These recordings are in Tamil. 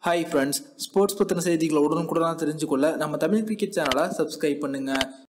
ஹாய் ஃப்ரெண்ட்ஸ் ஸ்போர்ட்ஸ் பற்றின செய்திகளை உடனுக்குடனாக தெரிஞ்சுக்கொள்ள நம்ம தமிழ் கிரிக்கெட் சேனலை சப்ஸ்கிரைப் பண்ணுங்க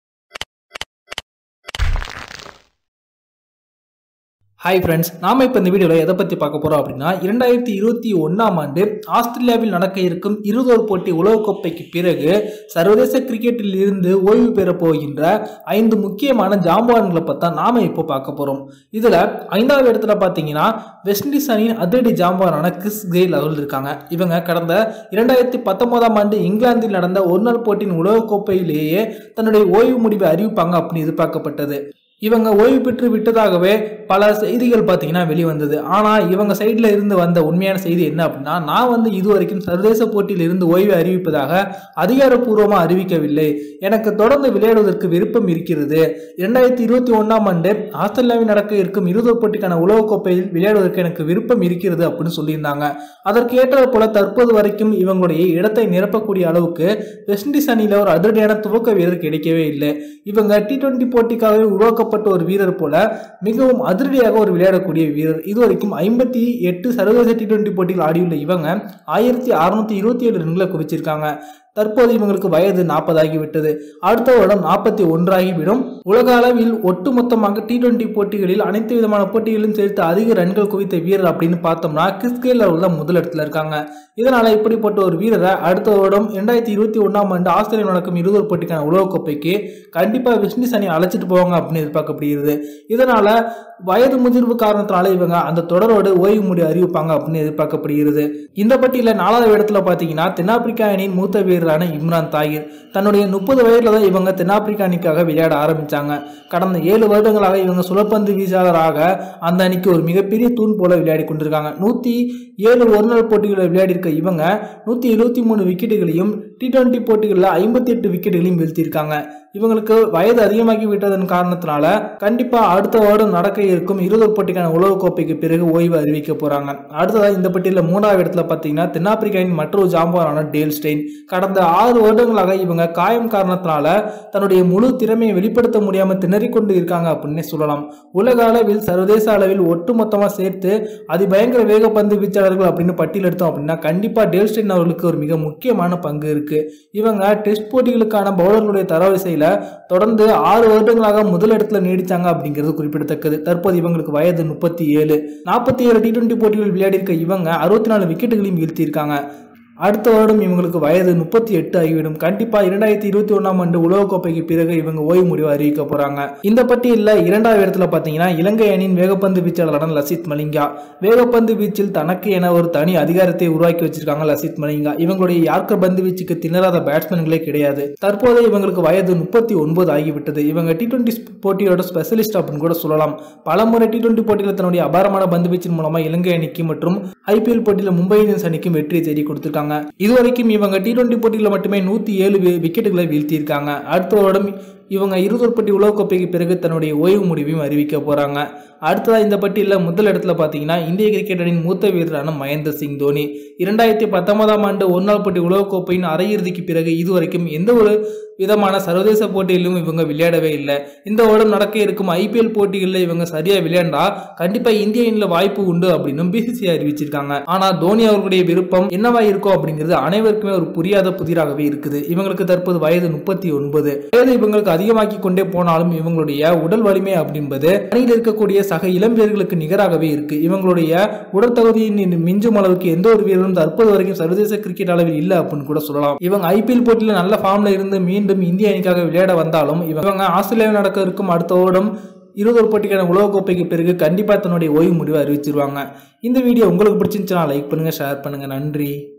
ஹாய் ஃப்ரெண்ட்ஸ் நாம இப்போ இந்த வீடியோவில் எதை பற்றி பார்க்க போகிறோம் அப்படின்னா இரண்டாயிரத்தி இருபத்தி ஒன்றாம் ஆண்டு ஆஸ்திரேலியாவில் நடக்க இருக்கும் இருபதோர் போட்டி உலகக்கோப்பைக்கு பிறகு சர்வதேச கிரிக்கெட்டில் இருந்து ஓய்வு பெறப் போகின்ற ஐந்து முக்கியமான ஜாம்பவான்களை பற்றி நாம இப்போ பார்க்க போகிறோம் இதில் ஐந்தாவது இடத்துல பார்த்தீங்கன்னா வெஸ்ட் இண்டீஸ் அணியின் அதிரடி ஜாம்பவானான கிறிஸ் கெயில் அவர்கள் இருக்காங்க இவங்க கடந்த இரண்டாயிரத்தி பத்தொன்பதாம் ஆண்டு இங்கிலாந்தில் நடந்த ஒருநாள் போட்டியின் உலகக்கோப்பையிலேயே தன்னுடைய ஓய்வு முடிவை அறிவிப்பாங்க அப்படின்னு எதிர்பார்க்கப்பட்டது இவங்க ஓய்வு பெற்று விட்டதாகவே பல செய்திகள் பார்த்தீங்கன்னா வெளிவந்தது ஆனால் இவங்க சைடில் இருந்து வந்த உண்மையான செய்தி என்ன அப்படின்னா நான் வந்து இதுவரைக்கும் சர்வதேச போட்டியில் இருந்து ஓய்வு அறிவிப்பதாக அதிகாரப்பூர்வமாக அறிவிக்கவில்லை எனக்கு தொடர்ந்து விளையாடுவதற்கு விருப்பம் இருக்கிறது இரண்டாயிரத்தி இருபத்தி ஒன்றாம் ஆண்டு ஆஸ்திரேலியாவில் நடக்க இருக்கும் இருபது போட்டிக்கான உலகக்கோப்பையில் விளையாடுவதற்கு எனக்கு விருப்பம் இருக்கிறது அப்படின்னு சொல்லியிருந்தாங்க அதற்கு ஏற்றது போல தற்போது வரைக்கும் இவங்களுடைய இடத்தை நிரப்பக்கூடிய அளவுக்கு வெஸ்ட் இண்டீஸ் அணியில் ஒரு அதிரடியான துவக்க வீரர் கிடைக்கவே இல்லை இவங்க டி டுவெண்ட்டி போட்டிக்காகவே உருவாக்கப்பட்ட ஒரு வீரர் போல மிகவும் அதிரடியாக ஒரு விளையாடக்கூடிய வீரர் இதுவரைக்கும் ஐம்பத்தி எட்டு சர்வதேச டி டுவெண்ட்டி போட்டிகள் ஆடியுள்ள இவங்க ஆயிரத்தி அறுநூத்தி இருபத்தி ஏழு ரன்களை குவிச்சிருக்காங்க தற்போது இவங்களுக்கு வயது நாற்பதாகி விட்டது அடுத்த வருடம் நாற்பத்தி ஒன்றாகிவிடும் உலக அளவில் ஒட்டுமொத்தமாக டி டுவெண்ட்டி போட்டிகளில் அனைத்து விதமான போட்டிகளிலும் சேர்த்து அதிக ரன்கள் குவித்த வீரர் அப்படின்னு பார்த்தோம்னா கிறிஸ்கேல் அவர்கள் தான் முதலிடத்துல இருக்காங்க இதனால இப்படிப்பட்ட ஒரு வீரரை அடுத்த வருடம் இரண்டாயிரத்தி இருபத்தி ஒன்றாம் ஆண்டு ஆஸ்திரேலியா நடக்கும் இருபது போட்டிக்கான உலகக்கோப்பைக்கு கண்டிப்பாக வெஸ்ட் இண்டீஸ் அணி அழைச்சிட்டு போவாங்க அப்படின்னு எதிர்பார்க்கப்படுகிறது இதனால வயது முதிர்வு காரணத்தினால இவங்க அந்த தொடரோடு ஓய்வு முடிவு அறிவிப்பாங்க அப்படின்னு எதிர்பார்க்கப்படுகிறது இந்த பட்டியலில் நாலாவது இடத்துல பார்த்தீங்கன்னா தென்னாப்பிரிக்கா அணியின் மூத்த வீரரான இம்ரான் தாகிர் தன்னுடைய முப்பது வயதில் தான் இவங்க தென்னாப்பிரிக்கா அணிக்காக விளையாட ஆரம்பித்தாங்க கடந்த ஏழு வருடங்களாக இவங்க சுழற்பந்து வீச்சாளராக அந்த அணிக்கு ஒரு மிகப்பெரிய தூண் போல விளையாடி கொண்டிருக்காங்க நூற்றி ஏழு ஒருநாள் போட்டிகளில் விளையாடியிருக்க இவங்க நூற்றி எழுபத்தி மூணு விக்கெட்டுகளையும் டி டுவெண்ட்டி போட்டிகளில் ஐம்பத்தி எட்டு விக்கெட்டுகளையும் வீழ்த்தியிருக்காங்க இவங்களுக்கு வயது அதிகமாகி விட்டதன் காரணத்தினால கண்டிப்பாக அடுத்த வருடம் நடக்க இருக்கும் இருபது போட்டிக்கான உலகக்கோப்பைக்கு பிறகு ஓய்வு அறிவிக்க போகிறாங்க அடுத்ததாக இந்த பட்டியலில் மூணாவது இடத்துல பார்த்தீங்கன்னா தென்னாப்பிரிக்காவின் மற்றொரு ஜாம்பவானான டேல் ஸ்டெயின் கடந்த ஆறு வருடங்களாக இவங்க காயம் காரணத்தினால தன்னுடைய முழு திறமையை வெளிப்படுத்த முடியாமல் திணறிக்கொண்டு இருக்காங்க அப்படின்னே சொல்லலாம் உலக அளவில் சர்வதேச அளவில் ஒட்டுமொத்தமாக சேர்த்து அதிபயங்கர வேகப்பந்து வீச்சாளர்கள் அப்படின்னு பட்டியல் எடுத்தோம் அப்படின்னா கண்டிப்பாக டேல் ஸ்டெயின் அவர்களுக்கு ஒரு மிக முக்கியமான பங்கு இருக்கு இவங்க டெஸ்ட் போட்டிகளுக்கான பவுலர்களுடைய தரவரிசையில் தொடர்ந்து ஆறு வருடங்களாக முதல் இடத்துல நீடிச்சாங்க அப்படிங்கிறது குறிப்பிடத்தக்கது தற்போது இவங்களுக்கு வயது முப்பத்தி ஏழு நாற்பத்தி ஏழு டி டுவெண்ட்டி போட்டிகளில் விளையாடியிருக்க இவங்க அறுபத்தி நாலு விக்கெட்டுகளையும் வீழ்த்தியிருக்காங்க அடுத்த வருடம் இவங்களுக்கு வயது முப்பத்தி எட்டு ஆகிவிடும் கண்டிப்பா இரண்டாயிரத்தி இருபத்தி ஒன்றாம் ஆண்டு உலகக்கோப்பைக்கு பிறகு இவங்க ஓய்வு முடிவு அறிவிக்க போறாங்க இந்த பட்டியலில் இரண்டாவது இடத்துல பார்த்தீங்கன்னா இலங்கை அணியின் வேகப்பந்து வீச்சாளரான லசித் மலிங்கா வேகப்பந்து வீச்சில் தனக்கு என ஒரு தனி அதிகாரத்தை உருவாக்கி வச்சிருக்காங்க லசித் மலிங்கா இவங்களுடைய யார்க்கர் பந்து வீச்சுக்கு திணறாத பேட்ஸ்மேன்களே கிடையாது தற்போது இவங்களுக்கு வயது முப்பத்தி ஒன்பது ஆகிவிட்டது இவங்க டி டுவெண்ட்டி போட்டியோட ஸ்பெஷலிஸ்ட் அப்படின்னு கூட சொல்லலாம் பல முறை டி டுவெண்ட்டி போட்டியில் தன்னுடைய அபாரமான பந்து வீச்சின் மூலமா இலங்கை அணிக்கு மற்றும் ஐபிஎல் போட்டியில் மும்பை இந்தியன்ஸ் அணிக்கும் வெற்றியை தேடி கொடுத்திருக்காங்க இதுவரைக்கும் இவங்க டி டுவெண்ட்டி போட்டியில் மட்டுமே நூற்றி ஏழு விக்கெட்டுகளை வீழ்த்தியிருக்காங்க அடுத்த வருடம் இவங்க இருபது போட்டி உலகக்கோப்பைக்கு பிறகு தன்னுடைய ஓய்வு முடிவையும் அறிவிக்க போறாங்க அடுத்ததாக இந்த பட்டியலில் முதல் இடத்துல பார்த்தீங்கன்னா இந்திய கிரிக்கெட் அணியின் மூத்த வீரரான மகேந்திர சிங் தோனி இரண்டாயிரத்தி பத்தொன்பதாம் ஆண்டு ஒருநாள் போட்டி உலகக்கோப்பையின் அரையிறுதிக்கு பிறகு இதுவரைக்கும் எந்த ஒரு விதமான சர்வதேச போட்டியிலும் இவங்க விளையாடவே இல்லை இந்த வருடம் நடக்க இருக்கும் ஐபிஎல் போட்டிகளில் இவங்க சரியா விளையாண்டா கண்டிப்பா இந்திய அணியில் வாய்ப்பு உண்டு அப்படின்னு பிசிசி அறிவிச்சிருக்காங்க ஆனா தோனி அவர்களுடைய விருப்பம் என்னவா இருக்கும் அப்படிங்கிறது அனைவருக்குமே ஒரு புரியாத புதிராகவே இருக்குது இவங்களுக்கு தற்போது வயது முப்பத்தி ஒன்பது வயது இவங்களுக்கு அதிகமாக்கி கொண்டே போனாலும் இவங்களுடைய உடல் வலிமை அப்படின்பது அணியில் இருக்கக்கூடிய சக இளம் வீரர்களுக்கு நிகராகவே இருக்கு இவங்களுடைய உடல் தகுதியின் மிஞ்சும் அளவுக்கு எந்த ஒரு வீரரும் தற்போது வரைக்கும் சர்வதேச கிரிக்கெட் அளவில் இல்லை அப்படின்னு கூட சொல்லலாம் இவங்க ஐபிஎல் போட்டியில் நல்ல ஃபார்ம்ல இருந்து மீண்டும் இந்திய அணிக்காக விளையாட வந்தாலும் இவங்க ஆஸ்திரேலியாவில் நடக்க இருக்கும் அடுத்த வருடம் இருபது போட்டிக்கான உலகக்கோப்பைக்கு பிறகு கண்டிப்பாக தன்னுடைய ஓய்வு முடிவை அறிவிச்சிருவாங்க இந்த வீடியோ உங்களுக்கு பிடிச்சிருந்துச்சுன்னா லைக் பண்ணுங்க ஷேர் பண்ணுங்க நன்றி